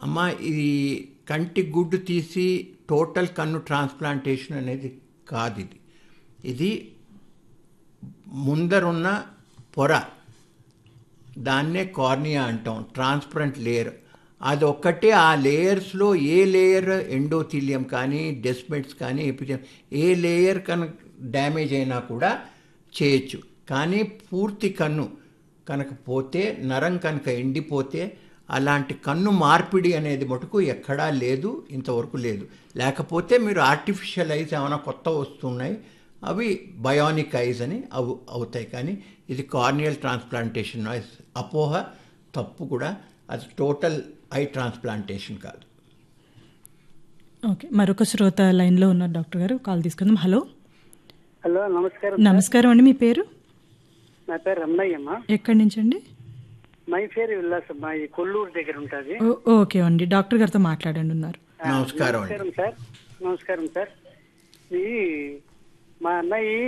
అమ్మ ఇది కంటి గుడ్డు తీసి టోటల్ కన్ను ట్రాన్స్ప్లాంటేషన్ అనేది కాదు ఇది ఇది ముందరున్న పొర దాన్నే కార్నియా అంటాం ట్రాన్స్పరెంట్ లేయర్ అది ఒక్కటే ఆ లేయర్స్లో ఏ లేయర్ ఎండోథీలియం కానీ డెస్మెట్స్ కానీ ఎపిథియం ఏ లేయర్ కనుక డ్యామేజ్ అయినా కూడా చేయొచ్చు కానీ పూర్తి కన్ను కనుక పోతే నరం కనుక ఎండిపోతే అలాంటి కన్ను మార్పిడి అనేది మటుకు ఎక్కడా లేదు ఇంతవరకు లేదు లేకపోతే మీరు ఆర్టిఫిషియల్ ఐస్ ఏమైనా కొత్త వస్తున్నాయి అవి బయోనిక్ ఐస్ అని అవు అవుతాయి కానీ ఇది కార్నియల్ ట్రాన్స్ప్లాంటేషన్ అపోహ తప్పు కూడా అది టోటల్ ఐ ట్రాన్స్ప్లాంటేషన్ కాదు ఓకే మరొక శ్రోత లైన్లో ఉన్నారు డాక్టర్ గారు కాల్ తీసుకుందాం హలో హలో నమస్కారం నమస్కారం అండి మీ పేరు నా పేరు రమణయ్యమ్మ ఎక్కడి నుంచి అండి మై పేరు విల్లాసమ్మ ఈ కొల్లూరు దగ్గర ఉంటుంది ఓ- ఓకే అండి డాక్టర్ గారితో మాట్లాడండి ఉన్నారు నమస్కారం అండి నమస్కారం సార్ నమస్కారం సార్ ఈ మా అన్నయ్య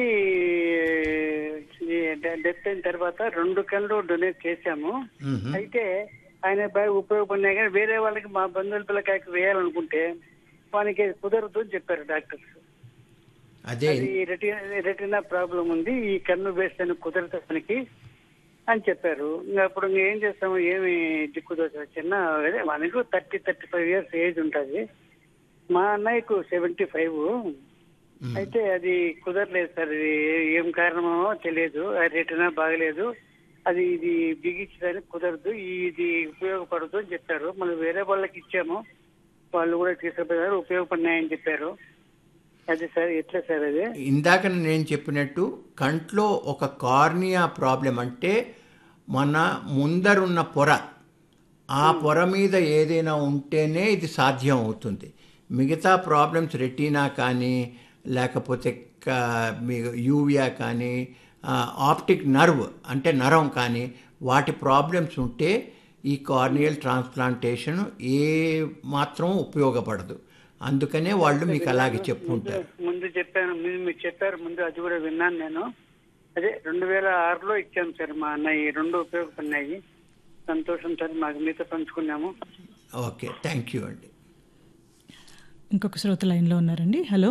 ఈ డె- డెత్ అయిన తర్వాత రెండు కళ్ళు డొనేట్ చేశాము మ్మ్. అయితే ఆయన బాగా ఉపయోగపడినాయి కానీ వేరే వాళ్ళకి మా బంధువుల పిల్లకాయకి వేయాలనుకుంటే వానికి కుదరదు అని చెప్పారు డాక్టర్స్ అదే అది రెటినా రెటినా ప్రాబ్లం ఉంది ఈ కన్ను వేస్తే కుదరదు మనకి అని చెప్పారు ఇంకా అప్పుడు ఇంకా ఏం చేస్తాము ఏమి దిక్కుదోచ చిన్న అదే మనకు thirty thirty five years age ఉంటుంది మా అన్నయ్యకు సెవెంటీ ఫైవ్ అయితే అది కుదరలేదు సార్ ఇది ఏం కారణమో తెలియదు ఆ రెటినా బాగలేదు అది ఇది బిగించడానికి కుదరదు ఇది ఉపయోగపడదు అని చెప్పారు మనం వేరే వాళ్ళకి ఇచ్చాము వాళ్ళు కూడా తీసుకుపోయారు ఉపయోగపడినాయని చెప్పారు అది సార్ ఎట్లా సార్ అది ఇందాక నేను చెప్పినట్టు కంట్లో ఒక కార్నియా ప్రాబ్లం అంటే మన ముందరున్న పొర ఆ పొర మీద ఏదైనా ఉంటేనే ఇది సాధ్యం అవుతుంది మిగతా ప్రాబ్లమ్స్ రెటీనా కానీ లేకపోతే క- మీ యూవియా కానీ ఆ, ఆప్టిక్ నర్వ్ అంటే నరం కానీ వాటి ప్రాబ్లమ్స్ ఉంటే ఈ కార్నియల్ ట్రాన్స్ప్లాంటేషన్ ఏ మాత్రం ఉపయోగపడదు అందుకనే వాళ్ళు మీకు అలాగే చెప్పుకుంటారు ముందు చెప్పాను మీరు మీరు చెప్పారు ముందు అది కూడా విన్నాను నేను అదే రెండు వేల ఆరులో ఇచ్చాము సార్ మా అన్నయ్య ఈ రెండు ఉపయోగపడినాయి సంతోషం సార్ మాకు మీతో పంచుకున్నాము ఓకే థ్యాంక్ యూ అండి ఇంకొక శ్రోత లైన్లో ఉన్నారండి హలో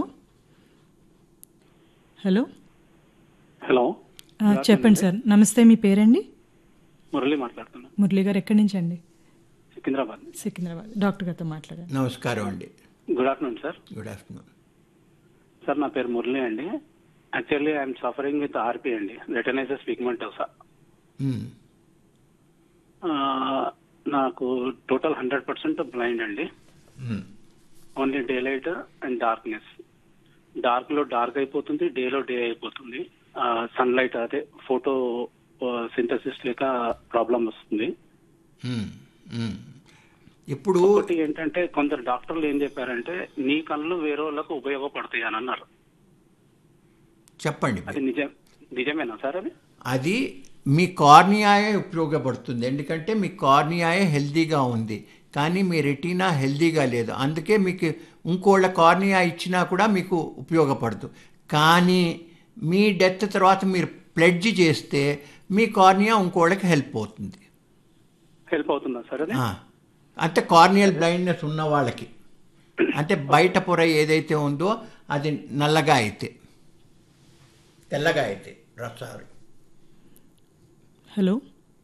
హలో హలో ఆ, చెప్పండి సార్ నమస్తే మీ పేరండి మురళి మాట్లాడుతున్నా మురళి గారు ఎక్కడి నుంచి అండి సికింద్రాబాద్ సికింద్రాబాద్ డాక్టర్ గారితో మాట్లాడండి నమస్కారం అండి good afternoon sir good afternoon sir నా పేరు మురళి అండి actually I'm suffering with RP అండి రెటనైజస్ పిగ్మెంటోసా నాకు టోటల్ హండ్రెడ్ పర్సెంట్ బ్లైండ్ అండి only day light and darkness dark లో డార్క్ అయిపోతుంది డేలో డే అయిపోతుంది సన్ లైట్ అదే ఫోటో సింథసిస్ లేక ప్రాబ్లం వస్తుంది ఇప్పుడు ఒకటి ఏంటంటే కొందరు డాక్టర్లు ఏం చెప్పారంటే నీ కళ్ళు వేరే వాళ్ళకు ఉపయోగపడతాయి అని అన్నారు చెప్పండి అది నిజం నిజమేనా సార్ అది అది మీ కార్నియాయే ఉపయోగపడుతుంది ఎందుకంటే మీ కార్నియాయే హెల్దీగా ఉంది కానీ మీ రెటీనా హెల్దీగా లేదు అందుకే మీకు ఇంకోళ్ళ కార్నియా ఇచ్చినా కూడా మీకు ఉపయోగపడదు కానీ మీ డెత్ తర్వాత మీరు ప్లెడ్జ్ చేస్తే మీ కార్నియా ఇంకోళ్ళకి హెల్ప్ అవుతుంది హెల్ప్ అవుతుందా సార్ అది ఆ, అంటే కార్నియల్ బ్లైండ్నెస్ ఉన్న వాళ్ళకి అంటే బయట పొర ఏదైతే ఉందో అది నల్లగా అయితే తెల్లగా అయితే సారీ హలో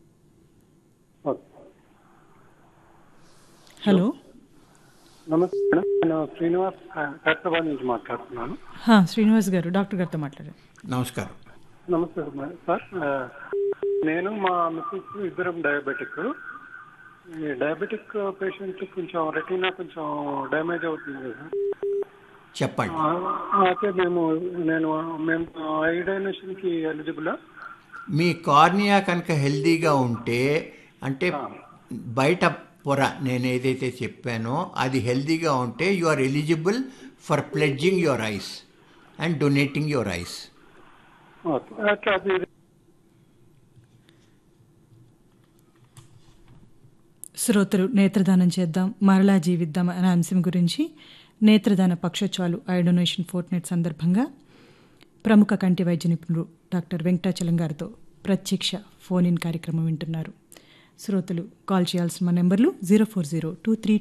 హలో నమస్తే మేడం నేను శ్రీనివాస్ హైదరాబాద్ నుంచి మాట్లాడుతున్నాను హా, శ్రీనివాస్ గారు డాక్టర్ గారితో మాట్లాడండి నమస్కారం నమస్తే మేడం. సార్ ఆ, నేను మా మిస్సెస్ ఇద్దరం డయాబెటిక్ ఈ డయాబెటిక్ పేషెంట్ కొంచెం రెటీనా కొంచెం డ్యామేజ్ అవుతుంది కదా చెప్పండి ఆ, అయితే మేము నేను మేము ఐ డొనేషన్ కి ఎలిజిబులా మీ కార్నియా కనుక హెల్దీగా ఉంటే అంటే బయట పొర నేను ఏదైతే చెప్పానో అది హెల్దీగా ఉంటే you are eligible for pledging your eyes and donating your eyes okay అట్లా అది శ్రోతలు నేత్రదానం చేద్దాం మరలా జీవిద్దాం అనే అంశం గురించి నేత్రదాన పక్షోత్సవాలు ఐ డొనేషన్ ఫోర్ట్ నైట్ సందర్భంగా ప్రముఖ కంటి వైద్య నిపుణులు డాక్టర్ వెంకటాచలం గారితో ప్రత్యక్ష ఫోన్ ఇన్ కార్యక్రమం వింటున్నారు శ్రోతలు కాల్ చేయాల్సిన మా నెంబర్లు zero four zero two three